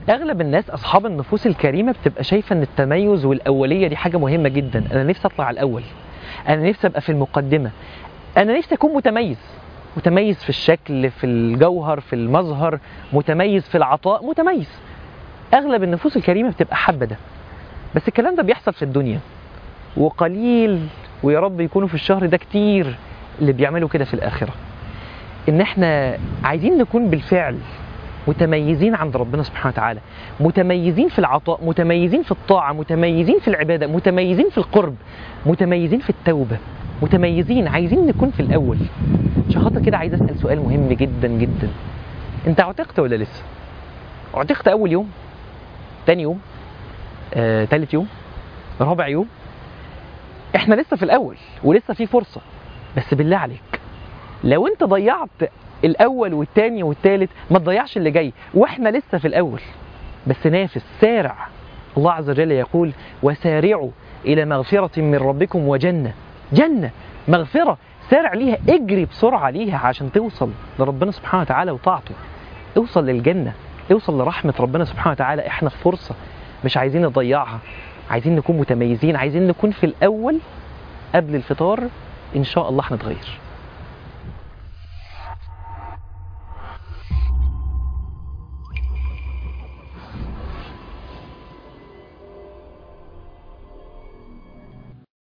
اغلب الناس اصحاب النفوس الكريمه بتبقى شايفه ان التميز والاوليه دي حاجه مهمه جدا انا نفسي اطلع الاول انا نفسي ابقى في المقدمه انا نفسي اكون متميز متميز في الشكل في الجوهر في المظهر متميز في العطاء متميز اغلب النفوس الكريمه بتبقى حابه ده بس الكلام ده بيحصل في الدنيا وقليل ويا رب يكونوا في الشهر ده كتير اللي بيعملوا كده في الاخره ان احنا عايزين نكون بالفعل متميزين عند ربنا سبحانه وتعالى متميزين في العطاء متميزين في الطاعة متميزين في العبادة متميزين في القرب متميزين في التوبة متميزين عايزين نكون في الأول عشان خاطر كده عايز أسأل سؤال مهم جدا جدا أنت عتقت ولا لسه؟ عتقت أول يوم تاني يوم آه، تالت يوم رابع يوم احنا لسه في الأول ولسه في فرصة بس بالله عليك لو انت ضيعت الاول والتاني والتالت ما تضيعش اللي جاي واحنا لسه في الاول بس نافس سارع الله عز وجل يقول وسارعوا الى مغفرة من ربكم وجنة جنة مغفرة سارع ليها اجري بسرعة ليها عشان توصل لربنا سبحانه وتعالى وطاعته اوصل للجنة اوصل لرحمة ربنا سبحانه وتعالى احنا في فرصة مش عايزين نضيعها عايزين نكون متميزين عايزين نكون في الاول قبل الفطار ان شاء الله هنتغير